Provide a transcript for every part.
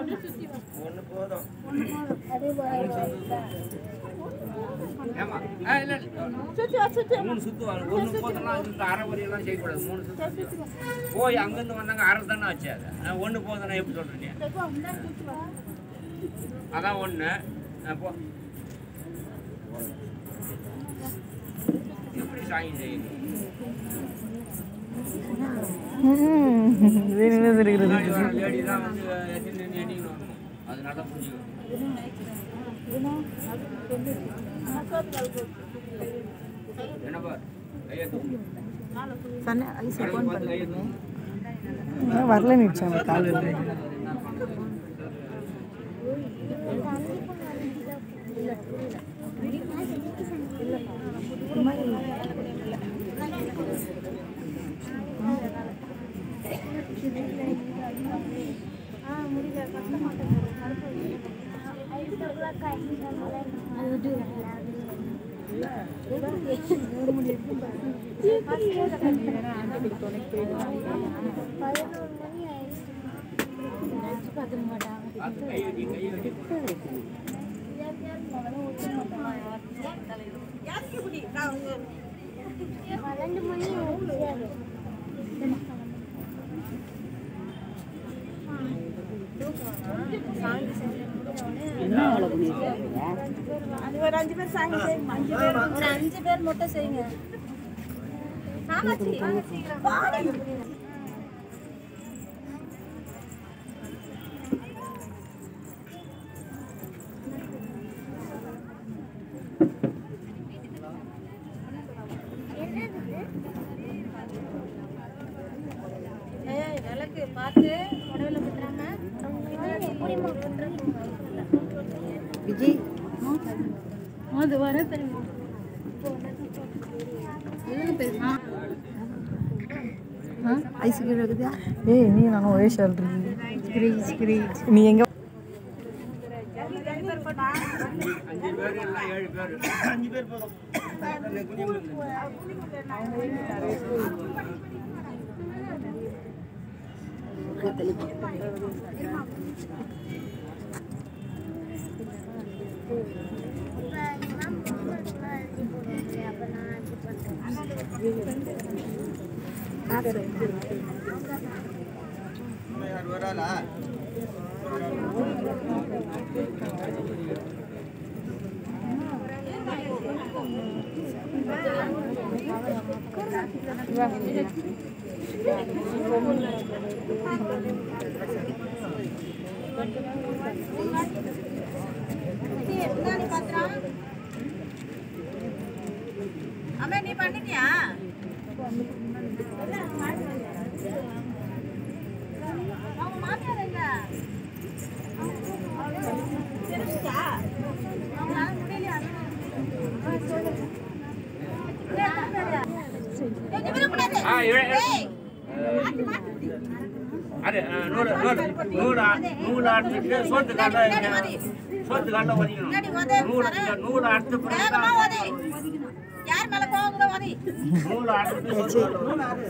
ஒண்ணு போதும் ஏமா ஆ, இல்ல, இல்ல. மூணு சுத்து வாங்க ஒண்ணு போதும்னா இந்த அரை வரியெல்லாம் செய்யக்கூடாது மூணு சுத்து போய் அங்கிருந்து வந்தாங்க அரை தானே ஆச்சு அது ஆ, ஒண்ணு போதும்னா எப்படி சொல்றீங்க அதான் ஒண்ணு ஆ, போ எப்படி சாங்கி செய்யணும் முன்னாடி வர லேடி தான் வந்து எத்தனை எட்டின்னு வரணும் அது நல்லா புரிஞ்சுக்கணும் என்னப்பா கையை தூக்கு. கடைக்கு பார்த்து கையை தூக்கு. வரல நிச்சயம் காலையில் என்ன பண்ணுறது பார்த்து கை வெட்டி கையை வெட்டி போடு. ஒரு அஞ்சு பேர் சாமி செய்யுங்க அஞ்சு பேர் ஒரு அஞ்சு பேர் மட்டும் செய்யுங்க சாமாச்சி வாடி. ஏய், விளக்கு பார்த்து உடவுல விட்டுறாம விஜய் அது வர பெருமை ஐஸ் கீழே இருக்குதா ஏய் நீ நானும் ஒரே ஷர்ட் நீ எங்க அஞ்சு பேர் எல்லாம் ஏழு பேர் அஞ்சு பேர் போதும் தன்னை குனிய முடியல. இன்னும் யார் வராளா அம்மா நீ பண்ணிட்டியா அவங்க மாமியார் எங்க தெரிஞ்சுச்சா? அவங்களால முடியலையா? ஏய், எத்தனை பேரு? ஏய், நீ விடக்கூடாது. ஆ, இழ- இழ- ஏய், மாத்தி, மாத்தி. அது ஆ, நூறு நூறு நூறு ஆ- நூறு அறுத்துட்டு சோத்து காட்ட சோத்து காட்ட ஒதிக்கணும் முன்னாடி உதை, நூறு உதை. நூறு அறுத்து பிறகு வேகமா தான் ஓதி. யார் மேல கோவம் கூட ஓதி. நூறு அறுத்து சோத்து காட்ட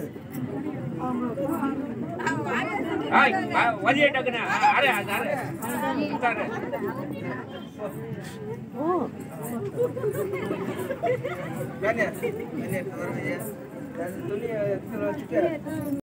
அவங்க மாமியார் ஆய் வலிய டக்குனு அரே அது அரே உட்காரு வேணே வேணே துணியை எடுத்து வச்சுட்டு